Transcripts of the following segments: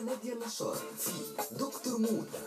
نادية النشار في دكتور موتة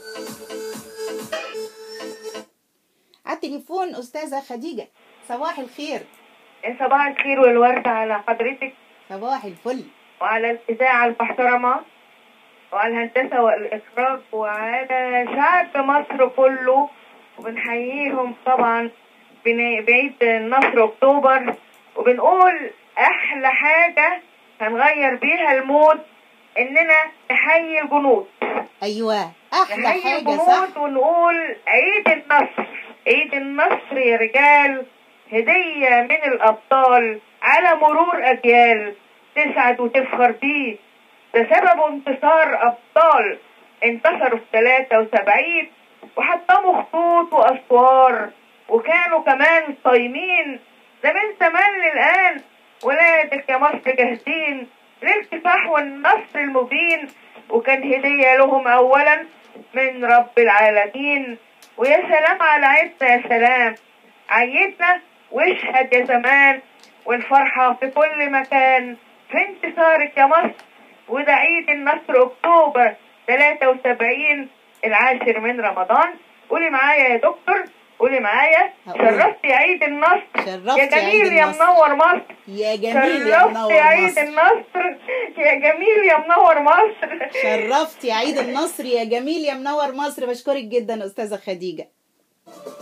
على التليفون أستاذة خديجة صباح الخير صباح الخير والورد على حضرتك صباح الفل وعلى الإذاعة المحترمة وعلى الهندسة والإخراج وعلى شعب مصر كله وبنحييهم طبعا بن- بعيد النصر أكتوبر وبنقول أحلى حاجة هنغير بيها المود إننا نحيي الجنود أيوة أحلى نحيي حاجة الجنود صح ونقول عيد النصر عيد النصر يا رجال هدية من الأبطال على مرور أجيال تسعد وتفخر بيه ده سبب انتصار أبطال انتصروا في 73 وحطموا خطوط وأسوار وكانوا كمان صايمين ده من زمان للآن ولادك يا مصر جاهزين للكفاح والنصر المبين وكان هدية لهم أولا من رب العالمين ويا سلام على عيدنا يا سلام عيدنا واشهد يا زمان والفرحة في كل مكان في انتصارك يا مصر وده عيد النصر أكتوبر 73 العاشر من رمضان قولي معايا يا دكتور قولي معايا هقول. شرفت يا عيد النصر شرفت يا يا عيد جميل يا النصر. منور مصر يا جميل يا شرفت منور يا عيد مصر النصر يا جميل يا منور مصر شرفت يا عيد النصر يا جميل يا منور مصر بشكرك جدا أستاذة خديجة